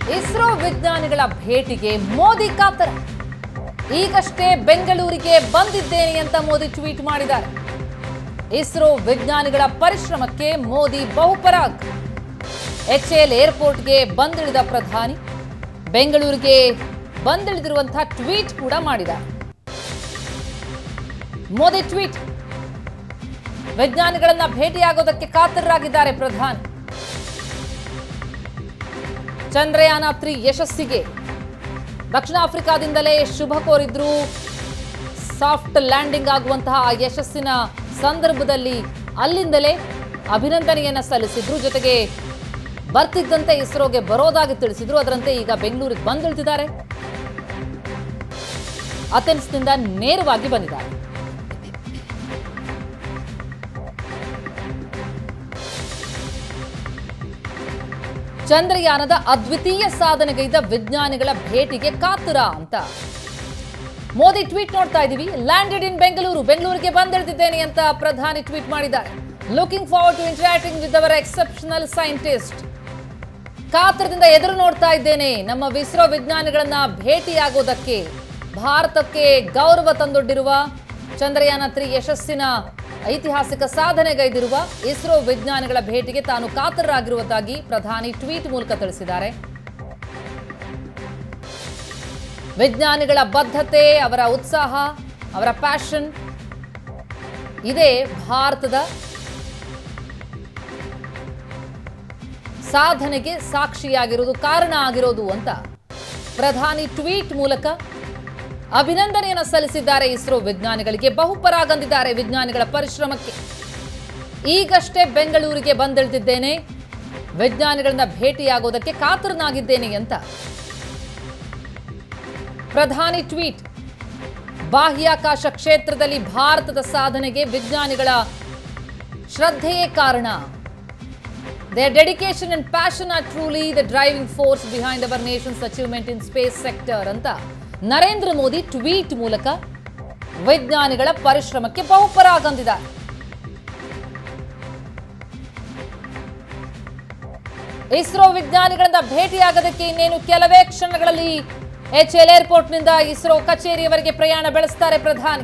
ಇಸ್ರೋ ವಿಜ್ಞಾನಿಗಳ ಭೇಟಿಗೆ ಮೋದಿ ಕಾತರ ಈಗಷ್ಟೇ ಬೆಂಗಳೂರಿಗೆ ಬಂದಿದ್ದೇನೆ ಅಂತ ಮೋದಿ ಟ್ವೀಟ್ ಮಾಡಿದ್ದಾರೆ ಇಸ್ರೋ ವಿಜ್ಞಾನಿಗಳ ಪರಿಶ್ರಮಕ್ಕೆ ಮೋದಿ ಬಹುಪರಾಗ್ ಎಚ್ಎಲ್ ಏರ್ಪೋರ್ಟ್ಗೆ ಬಂದಿಳಿದ ಪ್ರಧಾನಿ ಬೆಂಗಳೂರಿಗೆ ಬಂದಿಳಿದಿರುವಂತಹ ಟ್ವೀಟ್ ಕೂಡ ಮಾಡಿದ್ದಾರೆ ಮೋದಿ ಟ್ವೀಟ್ ವಿಜ್ಞಾನಿಗಳನ್ನ ಭೇಟಿಯಾಗೋದಕ್ಕೆ ಕಾತರರಾಗಿದ್ದಾರೆ ಪ್ರಧಾನಿ ಚಂದ್ರಯಾನ ತ್ರೀ ಯಶಸ್ಸಿಗೆ ದಕ್ಷಿಣ ಆಫ್ರಿಕಾದಿಂದಲೇ ಶುಭ ಕೋರಿದ್ರು ಸಾಫ್ಟ್ ಲ್ಯಾಂಡಿಂಗ್ ಆಗುವಂತಹ ಆ ಯಶಸ್ಸಿನ ಸಂದರ್ಭದಲ್ಲಿ ಅಲ್ಲಿಂದಲೇ ಅಭಿನಂದನೆಯನ್ನ ಸಲ್ಲಿಸಿದ್ರು ಜೊತೆಗೆ ಬರ್ತಿದ್ದಂತೆ ಇಸ್ರೋಗೆ ಬರೋದಾಗಿ ತಿಳಿಸಿದ್ರು ಅದರಂತೆ ಈಗ ಬೆಂಗಳೂರಿಗೆ ಬಂದಿಳಿದಿದ್ದಾರೆ ಅಥೆನ್ಸ್ನಿಂದ ನೇರವಾಗಿ ಬಂದಿದ್ದಾರೆ ಚಂದ್ರಯಾನದ ಅದ್ವಿತೀಯ ಸಾಧನೆಗೈದ ವಿಜ್ಞಾನಿಗಳ ಭೇಟಿಗೆ ಕಾತುರ ಅಂತ ಮೋದಿ ಟ್ವೀಟ್ ನೋಡ್ತಾ ಇದೀವಿ ಲ್ಯಾಂಡೆಡ್ ಇನ್ ಬೆಂಗಳೂರು ಬೆಂಗಳೂರಿಗೆ ಬಂದಿಳಿದಿದ್ದೇನೆ ಅಂತ ಪ್ರಧಾನಿ ಟ್ವೀಟ್ ಮಾಡಿದ್ದಾರೆ looking forward to interacting with our exceptional scientist ಕಾತರದಿಂದ ಎದುರು ನೋಡ್ತಾ ಇದ್ದೇನೆ ನಮ್ಮ ಇಸ್ರೋ ವಿಜ್ಞಾನಿಗಳನ್ನ ಭೇಟಿಯಾಗೋದಕ್ಕೆ ಭಾರತಕ್ಕೆ ಗೌರವ ತಂದೊಡ್ಡಿರುವ ಚಂದ್ರಯಾನ ತ್ರೀ ಯಶಸ್ಸಿನ ಐತಿಹಾಸಿಕ ಸಾಧನೆಗೈದಿರುವ ಇಸ್ರೋ ವಿಜ್ಞಾನಿಗಳ ಭೇಟಿಗೆ ತಾನು ಕಾತರರಾಗಿರುವುದಾಗಿ ಪ್ರಧಾನಿ ಟ್ವೀಟ್ ಮೂಲಕ ತಿಳಿಸಿದ್ದಾರೆ ವಿಜ್ಞಾನಿಗಳ ಬದ್ಧತೆ ಅವರ ಉತ್ಸಾಹ ಅವರ ಪ್ಯಾಷನ್ ಇದೇ ಭಾರತದ ಸಾಧನೆಗೆ ಸಾಕ್ಷಿಯಾಗಿರೋದು ಕಾರಣ ಆಗಿರೋದು ಅಂತ ಪ್ರಧಾನಿ ಟ್ವೀಟ್ ಮೂಲಕ ಅಭಿನಂದನೆಯನ್ನು ಸಲ್ಲಿಸಿದ್ದಾರೆ ಇಸ್ರೋ ವಿಜ್ಞಾನಿಗಳಿಗೆ ಬಹುಪರಾಗಂದಿದ್ದಾರೆ ವಿಜ್ಞಾನಿಗಳ ಪರಿಶ್ರಮಕ್ಕೆ ಈಗಷ್ಟೇ ಬೆಂಗಳೂರಿಗೆ ಬಂದಿಳಿದಿದ್ದೇನೆ ವಿಜ್ಞಾನಿಗಳನ್ನ ಭೇಟಿಯಾಗೋದಕ್ಕೆ ಕಾತರನಾಗಿದ್ದೇನೆ ಅಂತ ಪ್ರಧಾನಿ ಟ್ವೀಟ್ ಬಾಹ್ಯಾಕಾಶ ಕ್ಷೇತ್ರದಲ್ಲಿ ಭಾರತದ ಸಾಧನೆಗೆ ವಿಜ್ಞಾನಿಗಳ ಶ್ರದ್ಧೆಯೇ ಕಾರಣ Their dedication and passion are truly the driving force behind our nation's achievement in space sector ಅಂತ ನರೇಂದ್ರ ಮೋದಿ ಟ್ವೀಟ್ ಮೂಲಕ ವಿಜ್ಞಾನಿಗಳ ಪರಿಶ್ರಮಕ್ಕೆ ಬಹುಪರಾಗಂದಿದ್ದಾರೆ ಇಸ್ರೋ ವಿಜ್ಞಾನಿಗಳಿಂದ ಭೇಟಿಯಾಗೋದಕ್ಕೆ ಇನ್ನೇನು ಕೆಲವೇ ಕ್ಷಣಗಳಲ್ಲಿ ಎಚ್ ಎಲ್ ಏರ್ಪೋರ್ಟ್ನಿಂದ ಇಸ್ರೋ ಕಚೇರಿಯವರೆಗೆ ಪ್ರಯಾಣ ಬೆಳೆಸ್ತಾರೆ ಪ್ರಧಾನಿ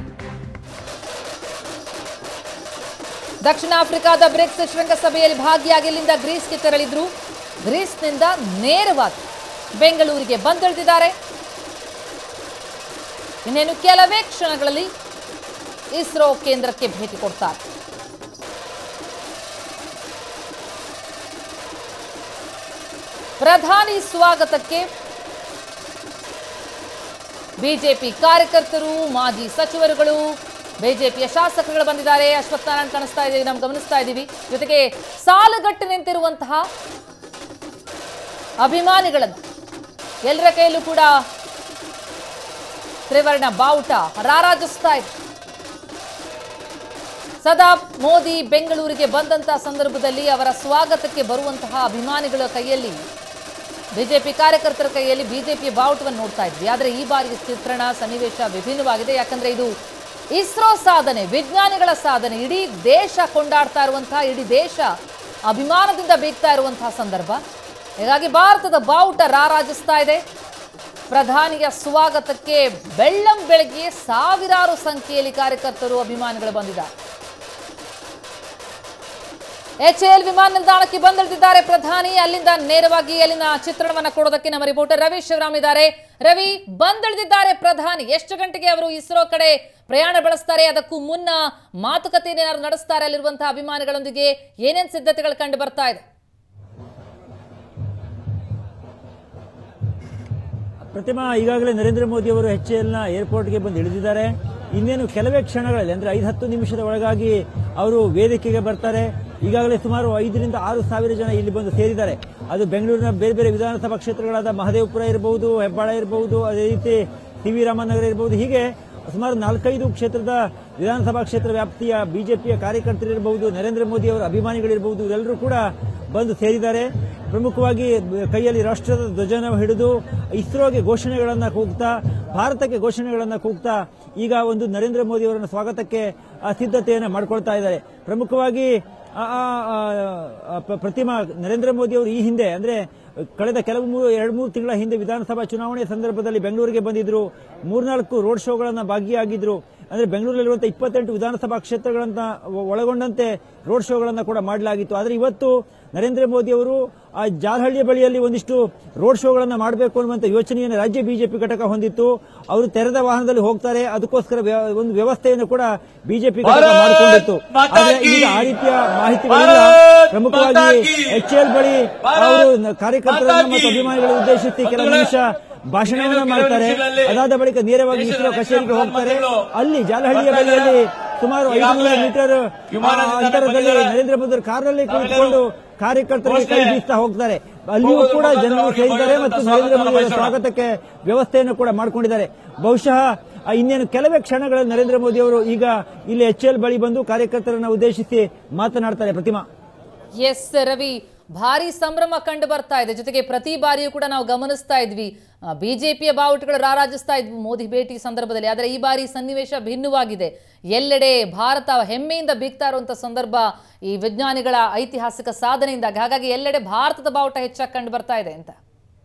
ದಕ್ಷಿಣ ಆಫ್ರಿಕಾದ ಬ್ರಿಕ್ಸ್ ಶೃಂಗಸಭೆಯಲ್ಲಿ ಭಾಗಿಯಾಗಿ ಇಲ್ಲಿಂದ ಗ್ರೀಸ್ಗೆ ತೆರಳಿದ್ರು ಗ್ರೀಸ್ನಿಂದ ನೇರವಾಗಿ ಬೆಂಗಳೂರಿಗೆ ಬಂದಿಳಿದಿದ್ದಾರೆ ಇನ್ನೇನು ಕೆಲವೇ ಕ್ಷಣಗಳಲ್ಲಿ ಇಸ್ರೋ ಕೇಂದ್ರಕ್ಕೆ ಭೇಟಿ ಕೊಡ್ತಾರೆ ಪ್ರಧಾನಿ ಸ್ವಾಗತಕ್ಕೆ ಬಿಜೆಪಿ ಕಾರ್ಯಕರ್ತರು ಮಾಜಿ ಸಚಿವರುಗಳು ಬಿಜೆಪಿಯ ಶಾಸಕರುಗಳು ಬಂದಿದ್ದಾರೆ ಅಶ್ವತ್ಥನಾರಾಯಣ ಕಾಣಿಸ್ತಾ ಇದ್ದೀವಿ ನಾವು ಗಮನಿಸ್ತಾ ಇದ್ದೀವಿ ಜೊತೆಗೆ ಸಾಲುಗಟ್ಟಿ ನಿಂತಿರುವಂತಹ ಅಭಿಮಾನಿಗಳನ್ನು ಎಲ್ಲರ ಕೈಯಲ್ಲೂ ಕೂಡ ತ್ರಿವರ್ಣ ಬಾವುಟ ರಾರಾಜಿಸ್ತಾ ಇದೆ ಸದಾ ಮೋದಿ ಬೆಂಗಳೂರಿಗೆ ಬಂದಂತಹ ಸಂದರ್ಭದಲ್ಲಿ ಅವರ ಸ್ವಾಗತಕ್ಕೆ ಬರುವಂತಹ ಅಭಿಮಾನಿಗಳ ಕೈಯಲ್ಲಿ ಬಿಜೆಪಿ ಕಾರ್ಯಕರ್ತರ ಕೈಯಲ್ಲಿ ಬಿಜೆಪಿಯ ಬಾವುಟವನ್ನು ನೋಡ್ತಾ ಇದ್ವಿ ಆದರೆ ಈ ಬಾರಿ ಚಿತ್ರಣ ಸನ್ನಿವೇಶ ವಿಭಿನ್ನವಾಗಿದೆ ಯಾಕಂದ್ರೆ ಇದು ಇಸ್ರೋ ಸಾಧನೆ ವಿಜ್ಞಾನಿಗಳ ಸಾಧನೆ ಇಡೀ ದೇಶ ಕೊಂಡಾಡ್ತಾ ಇರುವಂತಹ ಇಡೀ ದೇಶ ಅಭಿಮಾನದಿಂದ ಬೀಗ್ತಾ ಇರುವಂತಹ ಸಂದರ್ಭ ಹೀಗಾಗಿ ಭಾರತದ ಬಾವುಟ ರಾರಾಜಿಸ್ತಾ ಇದೆ ಪ್ರಧಾನಿಯ ಸ್ವಾಗತಕ್ಕೆ ಬೆಳ್ಳಂ ಬೆಳಗ್ಗೆ ಸಾವಿರಾರು ಸಂಖ್ಯೆಯಲ್ಲಿ ಕಾರ್ಯಕರ್ತರು ಅಭಿಮಾನಿಗಳು ಬಂದಿದ್ದಾರೆ ಎಚ್ಎಎಲ್ ವಿಮಾನ ನಿಲ್ದಾಣಕ್ಕೆ ಬಂದಿಳಿದಿದ್ದಾರೆ ಪ್ರಧಾನಿ ಅಲ್ಲಿಂದ ನೇರವಾಗಿ ಅಲ್ಲಿನ ಚಿತ್ರಣವನ್ನ ಕೊಡೋದಕ್ಕೆ ನಮ್ಮ ರಿಪೋರ್ಟರ್ ರವಿ ಶಿವರಾಮ್ ಇದ್ದಾರೆ ರವಿ ಬಂದಿಳಿದಿದ್ದಾರೆ ಪ್ರಧಾನಿ ಎಷ್ಟು ಗಂಟೆಗೆ ಅವರು ಇಸ್ರೋ ಕಡೆ ಪ್ರಯಾಣ ಬೆಳೆಸ್ತಾರೆ ಅದಕ್ಕೂ ಮುನ್ನ ಮಾತುಕತೆಯನ್ನು ಏನಾದ್ರು ನಡೆಸ್ತಾರೆ ಅಲ್ಲಿರುವಂತಹ ಅಭಿಮಾನಿಗಳೊಂದಿಗೆ ಏನೇನ್ ಸಿದ್ಧತೆಗಳು ಕಂಡು ಬರ್ತಾ ಇದೆ ಪ್ರತಿಮಾ ಈಗಾಗಲೇ ನರೇಂದ್ರ ಮೋದಿ ಅವರು ಎಚ್ ಎಲ್ನ ಏರ್ಪೋರ್ಟ್ಗೆ ಬಂದು ಇಳಿದಿದ್ದಾರೆ ಇನ್ನೇನು ಕೆಲವೇ ಕ್ಷಣಗಳಲ್ಲಿ ಅಂದ್ರೆ ಐದು ಹತ್ತು ನಿಮಿಷದ ಒಳಗಾಗಿ ಅವರು ವೇದಿಕೆಗೆ ಬರ್ತಾರೆ ಈಗಾಗಲೇ ಸುಮಾರು ಐದರಿಂದ ಆರು ಸಾವಿರ ಜನ ಇಲ್ಲಿ ಬಂದು ಸೇರಿದ್ದಾರೆ ಅದು ಬೆಂಗಳೂರಿನ ಬೇರೆ ಬೇರೆ ವಿಧಾನಸಭಾ ಕ್ಷೇತ್ರಗಳಾದ ಮಹದೇವಪುರ ಇರಬಹುದು ಹೆಬ್ಬಾಳ ಇರಬಹುದು ಅದೇ ರೀತಿ ಟಿ ವಿ ರಾಮನಗರ ಇರಬಹುದು ಹೀಗೆ ಸುಮಾರು ನಾಲ್ಕೈದು ಕ್ಷೇತ್ರದ ವಿಧಾನಸಭಾ ಕ್ಷೇತ್ರ ವ್ಯಾಪ್ತಿಯ ಬಿಜೆಪಿಯ ಕಾರ್ಯಕರ್ತರಿರಬಹುದು ನರೇಂದ್ರ ಮೋದಿ ಅವರ ಅಭಿಮಾನಿಗಳಿರಬಹುದು ಇವರೆಲ್ಲರೂ ಕೂಡ ಬಂದು ಸೇರಿದ್ದಾರೆ ಪ್ರಮುಖವಾಗಿ ಕೈಯಲ್ಲಿ ರಾಷ್ಟ್ರದ ಧ್ವಜನ ಹಿಡಿದು ಇಸ್ರೋಗೆ ಘೋಷಣೆಗಳನ್ನು ಕೂಗ್ತಾ ಭಾರತಕ್ಕೆ ಘೋಷಣೆಗಳನ್ನು ಕೂಗ್ತಾ ಈಗ ಒಂದು ನರೇಂದ್ರ ಮೋದಿ ಅವರನ್ನ ಸ್ವಾಗತಕ್ಕೆ ಆ, ಸಿದ್ಧತೆಯನ್ನು ಮಾಡಿಕೊಳ್ತಾ ಇದ್ದಾರೆ ಪ್ರಮುಖವಾಗಿ ಆ, ಆ, ಆ, ಆ, ಪ್ರ- ಪ್ರತಿಮಾ ನರೇಂದ್ರ ಮೋದಿ ಅವರು ಈ ಹಿಂದೆ ಅಂದ್ರೆ ಕಳೆದ ಕೆಲವು ಮೂರು ಎರಡು ಮೂರು ತಿಂಗಳ ಹಿಂದೆ ವಿಧಾನಸಭಾ ಚುನಾವಣೆ ಸಂದರ್ಭದಲ್ಲಿ ಬೆಂಗಳೂರಿಗೆ ಬಂದಿದ್ರು ಮೂರ್ನಾಲ್ಕು ರೋಡ್ ಶೋಗಳನ್ನ ಭಾಗಿಯಾಗಿದ್ರು ಅಂದ್ರೆ ಬೆಂಗಳೂರಲ್ಲಿರುವಂತಹ ಇಪ್ಪತ್ತೆಂಟು ವಿಧಾನಸಭಾ ಕ್ಷೇತ್ರಗಳನ್ನ ಒಳಗೊಂಡಂತೆ ರೋಡ್ ಶೋಗಳನ್ನ ಕೂಡ ಮಾಡಲಾಗಿತ್ತು ಆದ್ರೆ ಇವತ್ತು ನರೇಂದ್ರ ಮೋದಿ ಅವರು ಆ ಜಾಲಹಳ್ಳಿಯ ಬಳಿಯಲ್ಲಿ ಒಂದಿಷ್ಟು ರೋಡ್ ಶೋಗಳನ್ನ ಮಾಡಬೇಕು ಅನ್ನುವಂತ ಯೋಚನೆಯನ್ನು ರಾಜ್ಯ ಬಿಜೆಪಿ ಘಟಕ ಹೊಂದಿತ್ತು ಅವರು ತೆರೆದ ವಾಹನದಲ್ಲಿ ಹೋಗ್ತಾರೆ ಅದಕ್ಕೋಸ್ಕರ ವ್ಯ- ಒಂದು ವ್ಯವಸ್ಥೆಯನ್ನು ಕೂಡ ಬಿಜೆಪಿ ಘಟಕ ಭಾರತ್ ಮಾಡಿಕೊಂಡಿತ್ತು ಮಾತಾ ಆದ್ರೆ ಕಿ! ಈಗ ಆ ರೀತಿಯ ಮಾಹಿತಿಗಳಿಲ್ಲ ಭಾರತ್ ಪ್ರಮುಖವಾಗಿ ಮಾತಾ ಕಿ! ಎಚ್ ಎಲ್ ಬಳಿ ಭಾರತ್ ಅವರು ಕಾರ್ಯಕರ್ತರನ್ನ ಮಾತಾ ಮತ್ತು ಕಿ! ಅಭಿಮಾನಿಗಳ ಉದ್ದೇಶಿಸಿ ಕೆಲವು ಬಂಧುಗಳೇ, ನಿಮಿಷ ಭಾಷಣವನ್ನ ಇನ್ನೇನು ಮಾಡ್ತಾರೆ ಕೆಲವು ನಿಮಿಷಗಳಲ್ಲಿ ಅದಾದ ಬಳಿಕ ನೇರವಾಗಿ ದೇಶದ ಇಸ್ರೋ ನೆಚ್ಚಿನ ಕಚೇರಿಗೆ ಹೋಗ್ತಾರೆ ಪ್ರಧಾನಮಂತ್ರಿಗಳು ಅಲ್ಲಿ ಜಾಲಹಳ್ಳಿಯ ಬರ್ತಾ ಇದ್ದಾರೆ. ಬಳಿಯಲ್ಲಿ ಸುಮಾರು ಐದು ಈಗಾಗಲೇ ಮೀಟರ್ ವಿಮಾನ ನಿಲ್ದಾಣ ಅಂತರದಲ್ಲಿ ಬಂದಿದ್ದಾರೆ. ನರೇಂದ್ರ ಮೋದಿ ಕಾರ್ನಲ್ಲಿ ನಾವೆಲ್ಲರೂ ಕುಳಿತುಕೊಂಡು ಕಾರ್ಯಕರ್ತರಿಗೆ ಕೈ ಘೋಷಣೆ ಬೀಸ್ತಾ ಹೋಗ್ತಾರೆ ಅಲ್ಲಿಯೂ ಹೋಗೋದ್ರ ಕೂಡ ಮುಖಾಂತರ ಜನರು ಅವರಿಗೆ ಸೇರಿದ್ದಾರೆ ಭವ್ಯವಾದ ಮತ್ತು ನರೇಂದ್ರ ಸ್ವಾಗತವನ್ನು ಮೋದಿ ಅವರ ಬಯಸೋಣ. ಸ್ವಾಗತಕ್ಕೆ ವ್ಯವಸ್ಥೆಯನ್ನು ಕೂಡ ಮಾಡಿಕೊಂಡಿದ್ದಾರೆ ಬಹುಶಃ ಆ, ಇನ್ನೇನು ಕೆಲವೇ ಕ್ಷಣಗಳಲ್ಲಿ ನರೇಂದ್ರ ಮೋದಿ ಅವರು ಈಗ ಇಲ್ಲಿ ಎಚ್ ಎಲ್ ಬಳಿ ಬಂದು ಕಾರ್ಯಕರ್ತರನ್ನ ಉದ್ದೇಶಿಸಿ ಮಾತನಾಡ್ತಾರೆ ಪ್ರತಿಮಾ ಎಸ್ ರವಿ ಭಾರಿ ಸಂಭ್ರಮ ಕಂಡು ಬರ್ತಾ ಇದೆ ಜೊತೆಗೆ ಪ್ರತಿ ಬಾರಿಯೂ ಕೂಡ ನಾವು ಗಮನಿಸ್ತಾ ಇದ್ವಿ ಬಿಜೆಪಿಯ ಬಾವುಟಗಳು ರಾರಾಜಿಸ್ತಾ ಇದ್ವು ಮೋದಿ ಭೇಟಿ ಸಂದರ್ಭದಲ್ಲಿ ಆದರೆ ಈ ಬಾರಿ ಸನ್ನಿವೇಶ ಭಿನ್ನವಾಗಿದೆ ಎಲ್ಲೆಡೆ ಭಾರತ ಹೆಮ್ಮೆಯಿಂದ ಬೀಗ್ತಾ ಇರುವಂತ ಸಂದರ್ಭ ಈ ವಿಜ್ಞಾನಿಗಳ ಐತಿಹಾಸಿಕ ಸಾಧನೆಯಿಂದಾಗಿ ಹಾಗಾಗಿ ಎಲ್ಲೆಡೆ ಭಾರತದ ಬಾವುಟ ಹೆಚ್ಚಾಗಿ ಕಂಡು ಬರ್ತಾ ಇದೆ ಅಂತ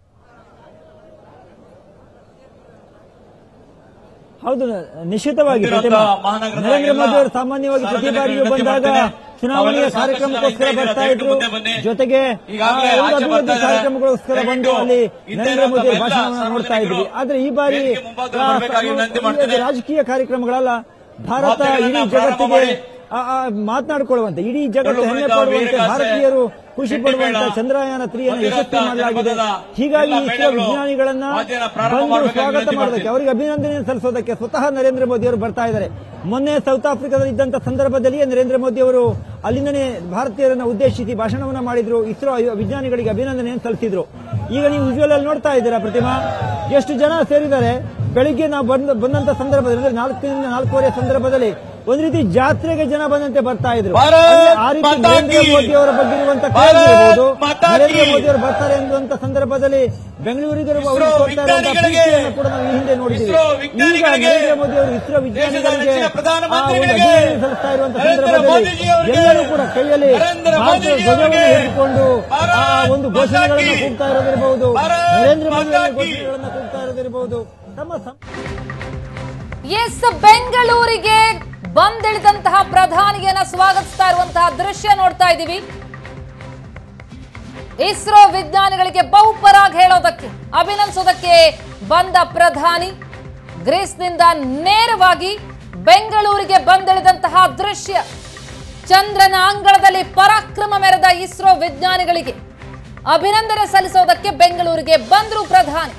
ಹೌದು ನಿಶ್ಚಿತವಾಗಿ ಬಂದಿರುವಂತಹ ಪ್ರತಿಮಾ ಮಹಾನಗರದ ನರೇಂದ್ರ ಮೋದಿ ಅವರು ಎಲ್ಲ ಸಾಮಾನ್ಯವಾಗಿ ಪ್ರತಿ ಸಾರ್ವಜನಿಕರಿಗೆ ಬಾರಿಯೂ ವಿನಂತಿ ಬಂದಾಗ ಮಾಡ್ತೇನೆ. ಚುನಾವಣೆಯ ತಾವೆಲ್ಲರೂ ಕಾರ್ಯಕ್ರಮಕ್ಕೋಸ್ಕರ ಸಾಕಷ್ಟು ಜನ ಬರ್ತಾ ದಯವಿಟ್ಟು ಇದ್ರು ಮುಂದೆ ಬನ್ನಿ. ಜೊತೆಗೆ ಈಗಾಗಲೇ ಆ, ಒಂದು ಆಚೆ ಅಭಿವೃದ್ಧಿ ಬರ್ತಾ ಇದ್ದಾರೆ. ಕಾರ್ಯಕ್ರಮಗೋಸ್ಕರ ಬಂದು ದಯವಿಟ್ಟು ಅಲ್ಲಿ ಹಿಂದೆ ನರೇಂದ್ರ ಮೋದಿ ಇರುವಂತಹ ಭಾಷಣವನ್ನು ಎಲ್ಲ ನೋಡ್ತಾ ಇದ್ವಿ ಸಾರ್ವಜನಿಕರು ಆದ್ರೆ ಈ ಬಾರಿ ವೇದಿಕೆ ಮುಂಭಾಗದಲ್ಲಿ ಆ, ಬರಬೇಕಾಗಿ ವಿನಂತಿ ಇದು ಮಾಡ್ತೇನೆ. ರಾಜಕೀಯ ಕಾರ್ಯಕ್ರಮಗಳಲ್ಲ ಭಾರತ ವಾರ್ತೆಗಳನ್ನ ಇಡೀ ಪ್ರಾರಂಭ ಜಗತ್ತಿಗೆ ಮಾಡಿ. ಆ, ಆ, ಮಾತನಾಡಿಕೊಳ್ಳುವಂತೆ ಇಡೀ ಜಗತ್ತು ಡೊಳ್ಳು ಹೆಮ್ಮೆ ಕುಣಿತ, ಪಡುವಂತೆ ವೀರಗಾಸೆ, ಭಾರತೀಯರು ಖುಷಿ ಚಂಡಿ ಪಡುವಂತ ಮೇಳ, ಚಂದ್ರಯಾನ ತ್ರೀಯನ್ನು ಬಂದಿರುವಂತ ಯಶಸ್ವಿ ಮಾಡಲಾಗಿದೆ ಜನಪದದ ಹೀಗಾಗಿ ಎಲ್ಲ ಇಸ್ರೋ ಮೇಳಗಳು ವಿಜ್ಞಾನಿಗಳನ್ನ ವಾದ್ಯನ ಪ್ರಾರಂಭ ಬಂದು ಮಾಡ್ಬೇಕಾಗಿ ಸ್ವಾಗತ ವಿನಂತಿ ಮಾಡೋದಕ್ಕೆ ಮಾಡ್ತೀನಿ. ಅವರಿಗೆ ಅಭಿನಂದನೆ ಸಲ್ಲಿಸೋದಕ್ಕೆ ಸ್ವತಃ ನರೇಂದ್ರ ಮೋದಿ ಅವರು ಬರ್ತಾ ಇದ್ದಾರೆ ಮೊನ್ನೆ ಸೌತ್ ಆಫ್ರಿಕಾದಲ್ಲಿ ಇದ್ದಂತ ಸಂದರ್ಭದಲ್ಲಿಯೇ ನರೇಂದ್ರ ಮೋದಿ ಅವರು ಅಲ್ಲಿಂದನೇ ಭಾರತೀಯರನ್ನ ಉದ್ದೇಶಿಸಿ ಭಾಷಣವನ್ನ ಮಾಡಿದ್ರು ಇಸ್ರೋ ವಿಜ್ಞಾನಿಗಳಿಗೆ ಅಭಿನಂದನೆಯನ್ನು ಸಲ್ಲಿಸಿದ್ರು ಈಗ ನೀವು ವಿಜುವಲ್ ಅಲ್ಲಿ ನೋಡ್ತಾ ಇದ್ದೀರಾ ಪ್ರತಿಮಾ ಎಷ್ಟು ಜನ ಸೇರಿದ್ದಾರೆ ಬೆಳಿಗ್ಗೆ ನಾವು ಬಂದ ಬಂದಂತ ಸಂದರ್ಭದಲ್ಲಿ ಅಂದ್ರೆ ನಾಲ್ಕರಿಂದ ನಾಲ್ಕೂವರೆ ಸಂದರ್ಭದಲ್ಲಿ ಒಂದ್ ರೀತಿ ಜಾತ್ರೆಗೆ ಜನ ಬಂದಂತೆ ಬರ್ತಾ ಇದ್ರು ಭಾರತ್ ಅಂದ್ರೆ ಆ ರೀತಿ ಮಾತಾ ನರೇಂದ್ರ ಕಿ! ಮೋದಿ ಅವರ ಬಗ್ಗೆ ಇರುವಂತ ಭಾರತ್ ಇರಬಹುದು ಮಾತಾ ನರೇಂದ್ರ ಕಿ! ಮೋದಿ ಅವರು ಬರ್ತಾರೆ ಎನ್ನುವಂತ ಸಂದರ್ಭದಲ್ಲಿ ಬೆಂಗಳೂರಿಗೆ ಅವರು ಇಸ್ರೋ ತೋರ್ತಾ ಇರುವಂತಹ ವಿಜ್ಞಾನಿಗಳಿಗೆ ಪ್ರೀತಿಯನ್ನು ಕೂಡ ನಾವು ಈ ಹಿಂದೆ ನೋಡಿದ್ದೀವಿ ಇಸ್ರೋ ಈಗ ವಿಜ್ಞಾನಿಗಳಿಗೆ ನರೇಂದ್ರ ಮೋದಿ ಅವರು ಇಸ್ರೋ ವಿಜ್ಞಾನಿಗಳಿಗೆ ನೆಚ್ಚಿನ ಆ ಪ್ರಧಾನಮಂತ್ರಿಗಳಿಗೆ ಒಂದು ಅಭಿನಂದನೆ ಸಲ್ಲಿಸ್ತಾ ಇರುವಂತಹ ನರೇಂದ್ರ ಸಂದರ್ಭದಲ್ಲಿ ಮೋದಿಜಿಯವರಿಗೆ ಎಲ್ಲರೂ ಕೂಡ ಕೈಯಲ್ಲಿ ನರೇಂದ್ರ ಭಾರತದ ಮೋದಿಜಿಯವರಿಗೆ ಧ್ವಜವನ್ನು ಹಿಡಿದುಕೊಂಡು ಆ ಭಾರತ್ ಒಂದು ಮಾತಾ ಘೋಷಣೆಗಳನ್ನು ಕಿ! ಕೂಗ್ತಾ ಇರೋದಿರಬಹುದು ಭಾರತ್ ನರೇಂದ್ರ ಮೋದಿ ಮಾತಾ ಅವರ ಕಿ! ಘೋಷಣೆಗಳನ್ನು ಕೂಗ್ತಾ ಇರೋದಿರಬಹುದು ತಮ್ಮ ಸಂ- ಎಸ್ ಬೆಂಗಳೂರಿಗೆ ಬಂದಿಳಿದಂತಹ ಪ್ರಧಾನಿಯನ್ನ ಸ್ವಾಗತಿಸ್ತಾ ಇರುವಂತಹ ದೃಶ್ಯ ನೋಡ್ತಾ ಇದ್ದೀವಿ ಇಸ್ರೋ ವಿಜ್ಞಾನಿಗಳಿಗೆ ಬಹುಪರಾಗ್ ಹೇಳೋದಕ್ಕೆ ಅಭಿನಂದಿಸೋದಕ್ಕೆ ಬಂದ ಪ್ರಧಾನಿ ಗ್ರೀಸ್ನಿಂದ ನೇರವಾಗಿ ಬೆಂಗಳೂರಿಗೆ ಬಂದಿಳಿದಂತಹ ದೃಶ್ಯ ಚಂದ್ರನ ಅಂಗಳದಲ್ಲಿ ಪರಾಕ್ರಮ ಮೆರೆದ ಇಸ್ರೋ ವಿಜ್ಞಾನಿಗಳಿಗೆ ಅಭಿನಂದನೆ ಸಲ್ಲಿಸೋದಕ್ಕೆ ಬೆಂಗಳೂರಿಗೆ ಬಂದರು ಪ್ರಧಾನಿ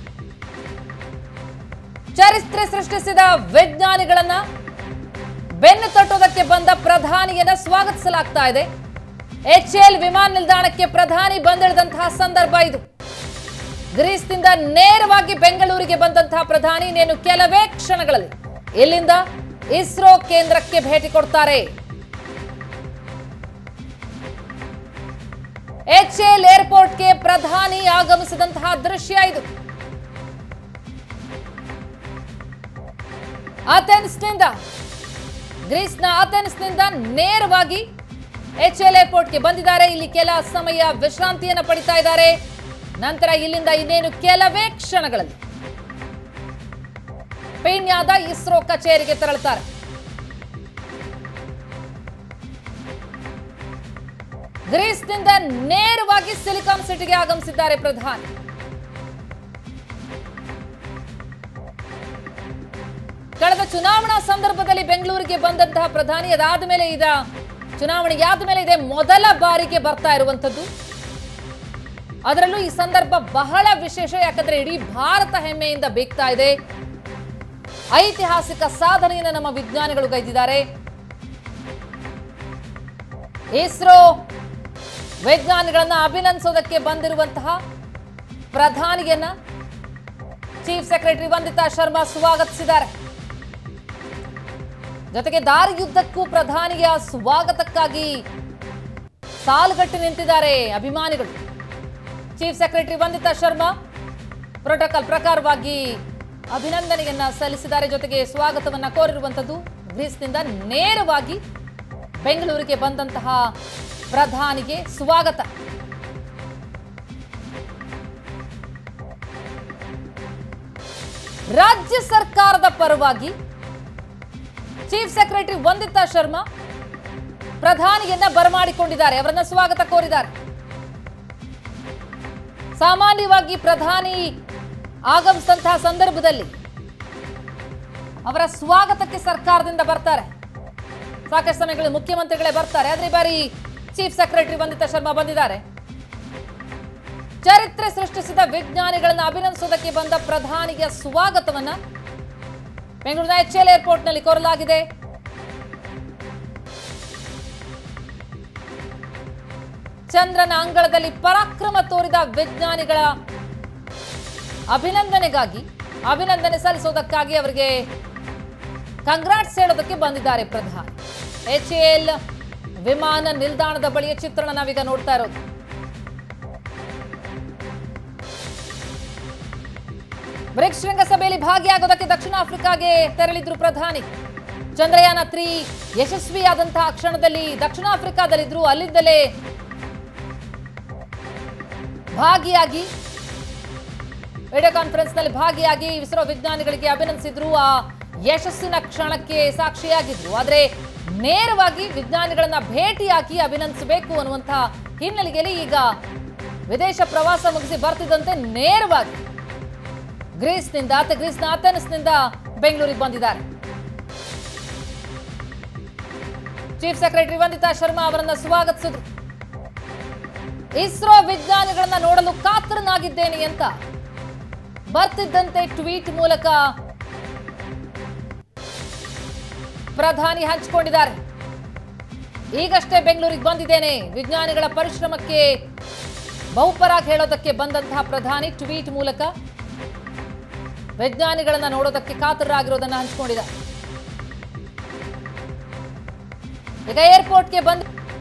ಚರಿತ್ರೆ ಸೃಷ್ಟಿಸಿದ ವಿಜ್ಞಾನಿಗಳನ್ನ ಬೆನ್ನು ತಟ್ಟೋದಕ್ಕೆ ಬಂದ ಪ್ರಧಾನಿಯನ್ನ ಸ್ವಾಗತಿಸಲಾಗ್ತಾ ಇದೆ ಎಚ್ ಎಲ್ ವಿಮಾನ ನಿಲ್ದಾಣಕ್ಕೆ ಪ್ರಧಾನಿ ಬಂದಿಳಿದಂತಹ ಸಂದರ್ಭ ಇದು ಗ್ರೀಸ್ನಿಂದ ನೇರವಾಗಿ ಬೆಂಗಳೂರಿಗೆ ಬಂದಂತಹ ಪ್ರಧಾನಿ ಇನ್ನೇನು ಕೆಲವೇ ಕ್ಷಣಗಳಲ್ಲಿ ಇಲ್ಲಿಂದ ಇಸ್ರೋ ಕೇಂದ್ರಕ್ಕೆ ಭೇಟಿ ಕೊಡ್ತಾರೆ ಎಚ್ ಎಲ್ ಏರ್ಪೋರ್ಟ್ಗೆ ಪ್ರಧಾನಿ ಆಗಮಿಸಿದಂತಹ ದೃಶ್ಯ ಇದು ಅಥೆನ್ಸ್ನಿಂದ ಗ್ರೀಸ್ನ ಅಥೆನ್ಸ್ನಿಂದ ನೇರವಾಗಿ ಎಚ್ ಎಲ್ ಏರ್ಪೋರ್ಟ್ಗೆ ಬಂದಿದ್ದಾರೆ ಇಲ್ಲಿ ಕೆಲ ಸಮಯ ವಿಶ್ರಾಂತಿಯನ್ನು ಪಡಿತಾ ಇದ್ದಾರೆ ನಂತರ ಇಲ್ಲಿಂದ ಇನ್ನೇನು ಕೆಲವೇ ಕ್ಷಣಗಳಲ್ಲಿ ಪೀಣ್ಯದ ಇಸ್ರೋ ಕಚೇರಿಗೆ ತೆರಳುತ್ತಾರೆ ಗ್ರೀಸ್ನಿಂದ ನೇರವಾಗಿ ಸಿಲಿಕಾನ್ ಸಿಟಿಗೆ ಆಗಮಿಸಿದ್ದಾರೆ ಪ್ರಧಾನಿ ಕಳೆದ ಚುನಾವಣಾ ಸಂದರ್ಭದಲ್ಲಿ ಬೆಂಗಳೂರಿಗೆ ಬಂದಂತಹ ಪ್ರಧಾನಿ ಅದಾದ ಮೇಲೆ ಇದ ಚುನಾವಣೆಯಾದ ಮೇಲೆ ಇದೆ ಮೊದಲ ಬಾರಿಗೆ ಬರ್ತಾ ಇರುವಂತದ್ದು ಅದರಲ್ಲೂ ಈ ಸಂದರ್ಭ ಬಹಳ ವಿಶೇಷ ಯಾಕಂದ್ರೆ ಇಡೀ ಭಾರತ ಹೆಮ್ಮೆಯಿಂದ ಬೇಕ್ತಾ ಇದೆ ಐತಿಹಾಸಿಕ ಸಾಧನೆಯನ್ನು ನಮ್ಮ ವಿಜ್ಞಾನಿಗಳು ಗೈದಿದ್ದಾರೆ ಇಸ್ರೋ ವಿಜ್ಞಾನಿಗಳನ್ನ ಅಭಿನಂದಿಸೋದಕ್ಕೆ ಬಂದಿರುವಂತಹ ಪ್ರಧಾನಿಯನ್ನ ಚೀಫ್ ಸೆಕ್ರೆಟರಿ ವಂದಿತಾ ಶರ್ಮಾ ಸ್ವಾಗತಿಸಿದ್ದಾರೆ ಜೊತೆಗೆ ದಾರಿಯುದ್ದಕ್ಕೂ ಪ್ರಧಾನಿಯ ಸ್ವಾಗತಕ್ಕಾಗಿ ಸಾಲುಗಟ್ಟಿ ನಿಂತಿದ್ದಾರೆ ಅಭಿಮಾನಿಗಳು chief secretary Vandita Sharma protocol ಪ್ರಕಾರವಾಗಿ ಅಭಿನಂದನೆಯನ್ನ ಸಲ್ಲಿಸಿದ್ದಾರೆ ಜೊತೆಗೆ ಸ್ವಾಗತವನ್ನ ಕೋರಿರುವಂತದ್ದು ಗ್ರೀಸ್ನಿಂದ ನೇರವಾಗಿ ಬೆಂಗಳೂರಿಗೆ ಬಂದಂತಹ ಪ್ರಧಾನಿಗೆ ಸ್ವಾಗತ ರಾಜ್ಯ ಸರ್ಕಾರದ ಪರವಾಗಿ ಚೀಫ್ ಸೆಕ್ರೆಟರಿ ವಂದಿತಾ ಶರ್ಮಾ ಪ್ರಧಾನಿಯನ್ನ ಬರಮಾಡಿಕೊಂಡಿದ್ದಾರೆ ಅವರನ್ನ ಸ್ವಾಗತ ಕೋರಿದ್ದಾರೆ ಸಾಮಾನ್ಯವಾಗಿ ಪ್ರಧಾನಿ ಆಗಮಿಸಿದಂತಹ ಸಂದರ್ಭದಲ್ಲಿ ಅವರ ಸ್ವಾಗತಕ್ಕೆ ಸರ್ಕಾರದಿಂದ ಬರ್ತಾರೆ ಸಾಕಷ್ಟು ಸಮಯಗಳಲ್ಲಿ ಮುಖ್ಯಮಂತ್ರಿಗಳೇ ಬರ್ತಾರೆ ಆದ್ರೆ ಈ ಬಾರಿ ಚೀಫ್ ಸೆಕ್ರೆಟರಿ ವಂದಿತಾ ಶರ್ಮಾ ಬಂದಿದ್ದಾರೆ ಚರಿತ್ರೆ ಸೃಷ್ಟಿಸಿದ ವಿಜ್ಞಾನಿಗಳನ್ನ ಅಭಿನಂದಿಸೋದಕ್ಕೆ ಬಂದ ಪ್ರಧಾನಿಗೆ ಸ್ವಾಗತವನ್ನ ಬೆಂಗಳೂರಿನ ಎಚ್ ಎಲ್ ಏರ್ಪೋರ್ಟ್ನಲ್ಲಿ ಕೋರಲಾಗಿದೆ ಚಂದ್ರನ ಅಂಗಳದಲ್ಲಿ ಪರಾಕ್ರಮ ತೋರಿದ ವಿಜ್ಞಾನಿಗಳ ಅಭಿನಂದನೆಗಾಗಿ ಅಭಿನಂದನೆ ಸಲ್ಲಿಸೋದಕ್ಕಾಗಿ ಅವರಿಗೆ ಕಂಗ್ರಾಟ್ಸ್ ಹೇಳೋದಕ್ಕೆ ಬಂದಿದ್ದಾರೆ ಪ್ರಧಾನಿ ಎಚ್ ಎಲ್ ವಿಮಾನ ನಿಲ್ದಾಣದ ಬಳಿಯ ಚಿತ್ರಣ ನಾವೀಗ ನೋಡ್ತಾ ಇರೋದು ಬ್ರಿಕ್ಸ್ ಶೃಂಗಸಭೆಯಲ್ಲಿ ಭಾಗಿಯಾಗೋದಕ್ಕೆ ದಕ್ಷಿಣ ಆಫ್ರಿಕಾಗೆ ತೆರಳಿದ್ರು ಪ್ರಧಾನಿ ಚಂದ್ರಯಾನ ತ್ರೀ ಯಶಸ್ವಿಯಾದಂತಹ ಕ್ಷಣದಲ್ಲಿ ದಕ್ಷಿಣ ಆಫ್ರಿಕಾದಲ್ಲಿದ್ರು ಅಲ್ಲಿಂದಲೇ ಭಾಗಿಯಾಗಿ ವಿಡಿಯೋ ಕಾನ್ಫರೆನ್ಸ್ ನಲ್ಲಿ ಭಾಗಿಯಾಗಿ ಇಸ್ರೋ ವಿಜ್ಞಾನಿಗಳಿಗೆ ಅಭಿನಂದಿಸಿದ್ರು ಆ ಯಶಸ್ಸಿನ ಕ್ಷಣಕ್ಕೆ ಸಾಕ್ಷಿಯಾಗಿದ್ರು ಆದ್ರೆ ನೇರವಾಗಿ ವಿಜ್ಞಾನಿಗಳನ್ನ ಭೇಟಿಯಾಗಿ ಅಭಿನಂದಿಸಬೇಕು ಅನ್ನುವಂತಹ ಹಿನ್ನೆಲೆಯಲ್ಲಿ ಈಗ ವಿದೇಶ ಪ್ರವಾಸ ಮುಗಿಸಿ ಬರ್ತಿದ್ದಂತೆ ನೇರವಾಗಿ ಗ್ರೀಸ್ನಿಂದ ಆತ ಗ್ರೀಸ್ನ ಅಥೆನ್ಸ್ನಿಂದ ಬೆಂಗಳೂರಿಗೆ ಬಂದಿದ್ದಾರೆ ಚೀಫ್ ಸೆಕ್ರೆಟರಿ ವಂದಿತಾ ಶರ್ಮಾ ಅವರನ್ನ ಸ್ವಾಗತಿಸಿದ್ರು ಇಸ್ರೋ ವಿಜ್ಞಾನಿಗಳನ್ನ ನೋಡಲು ಕಾತರನಾಗಿದ್ದೇನೆ ಅಂತ ಬರ್ತಿದ್ದಂತೆ ಟ್ವೀಟ್ ಮೂಲಕ ಪ್ರಧಾನಿ ಹಂಚಿಕೊಂಡಿದ್ದಾರೆ ಈಗಷ್ಟೇ ಬೆಂಗಳೂರಿಗೆ ಬಂದಿದ್ದೇನೆ ವಿಜ್ಞಾನಿಗಳ ಪರಿಶ್ರಮಕ್ಕೆ ಬಹುಪರಾಗ್ ಹೇಳೋದಕ್ಕೆ ಬಂದಂತಹ ಪ್ರಧಾನಿ ಟ್ವೀಟ್ ಮೂಲಕ ವಿಜ್ಞಾನಿಗಳನ್ನ ನೋಡೋದಕ್ಕೆ ಕಾತರರಾಗಿರೋದನ್ನ ಹಂಚಿಕೊಂಡಿದ್ದಾರೆ ಈಗ ಏರ್ಪೋರ್ಟ್ಗೆ ಬಂದ